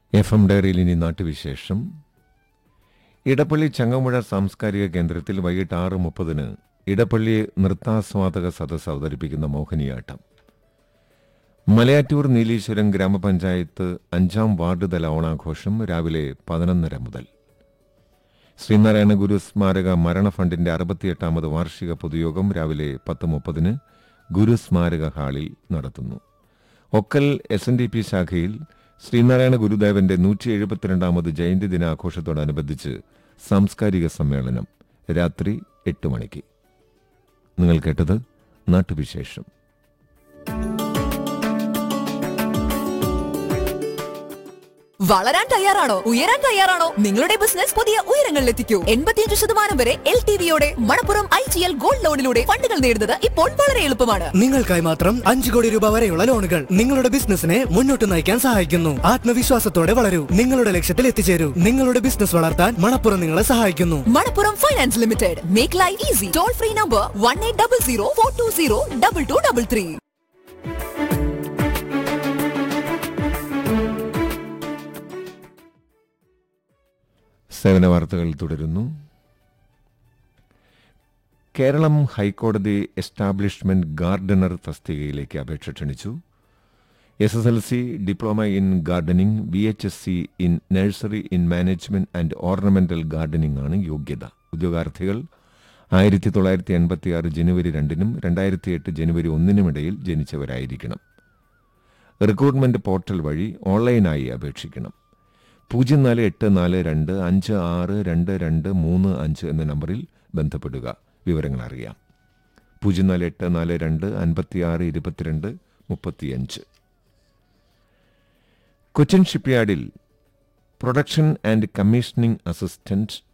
F M ഡയറിയിൽ ഇനി നാട്ടുവിശേഷം ഇടപ്പള്ളി ചങ്ങമ്പുഴ സാംസ്കാരിക കേന്ദ്രത്തിൽ വൈകിട്ട് ആറ് മുപ്പതിന് ഇടപ്പള്ളി നൃത്താസ്വാദക സദസ്സ് അവതരിപ്പിക്കുന്ന മോഹിനിയാട്ടം മലയാറ്റൂർ നീലീശ്വരം ഗ്രാമപഞ്ചായത്ത് അഞ്ചാം വാർഡ് തല ഓണാഘോഷം രാവിലെ പതിനൊന്നര മുതൽ ശ്രീനാരായണ ഗുരു സ്മാരക മരണ ഫണ്ടിന്റെ അറുപത്തിയെട്ടാമത് വാർഷിക പൊതുയോഗം രാവിലെ പത്ത് മുപ്പതിന് ഗുരു സ്മാരക ഹാളിൽ നടത്തുന്നു Okkal S N D P ശാഖയിൽ ശ്രീനാരായണ ഗുരുദേവന്റെ നൂറ്റി എഴുപത്തിരണ്ടാമത് ജയന്തി ദിനാഘോഷത്തോടനുബന്ധിച്ച് സാംസ്കാരിക സമ്മേളനം രാത്രി എട്ട് മണിക്ക് നിങ്ങൾ കേട്ടത് നാട്ടുവിശേഷം വളരാൻ തയ്യാറാണോ ഉയരാൻ തയ്യാറാണോ നിങ്ങളുടെ ബിസിനസ് പുതിയ ഉയരങ്ങളിലെത്തിക്കൂ എൺപത്തിയഞ്ച് ശതമാനം വരെ എൽ ടി വിയോടെ Manappuram I G L gold ലോണിലൂടെ ഫണ്ടുകൾ നേടുന്നത് ഇപ്പോൾ വളരെ എളുപ്പമാണ് നിങ്ങൾക്കായി മാത്രം അഞ്ചു കോടി രൂപ വരെയുള്ള ലോണുകൾ നിങ്ങളുടെ ബിസിനസിനെ മുന്നോട്ട് നയിക്കാൻ സഹായിക്കുന്നു ആത്മവിശ്വാസത്തോടെ വളരൂ നിങ്ങളുടെ ലക്ഷ്യത്തിൽ എത്തിച്ചേരൂ നിങ്ങളുടെ ബിസിനസ് വളർത്താൻ മണപ്പുറം നിങ്ങളെ സഹായിക്കുന്നു Manappuram finance limited make life easy toll free number one eight double zero four two zero double two double three സേവന വാർത്തകൾ തുടരുന്നു കേരളം ഹൈക്കോടതി എസ്റ്റാബ്ലിഷ്മെന്റ് ഗാർഡനർ തസ്തികയിലേക്ക് അപേക്ഷ ക്ഷണിച്ചു S S L C diploma in gardening V H S C in nursery in management and ornamental gardening ആണ് യോഗ്യത ഉദ്യോഗാർത്ഥികൾ ആയിരത്തി തൊള്ളായിരത്തി എൺപത്തി ആറ് ജനുവരി രണ്ടിനും രണ്ടായിരത്തി എട്ട് ജനുവരി ഒന്നിനും ഇടയിൽ ജനിച്ചവരായിരിക്കണം റിക്രൂട്ട്മെന്റ് പോർട്ടൽ വഴി ഓൺലൈനായി അപേക്ഷിക്കണം പൂജ്യം നാല് എട്ട് നാല് രണ്ട് അഞ്ച് ആറ് രണ്ട് രണ്ട് മൂന്ന് അഞ്ച് എന്ന നമ്പറിൽ ബന്ധപ്പെടുക വിവരങ്ങൾ അറിയാം പൂജ്യം നാല് എട്ട് നാല് രണ്ട് അൻപത്തിയാറ് ഇരുപത്തിരണ്ട് മുപ്പത്തിയഞ്ച് കൊച്ചിൻ ഷിപ്പ്യാർഡിൽ പ്രൊഡക്ഷൻ ആൻഡ് കമ്മീഷനിംഗ് അസിസ്റ്റന്റ്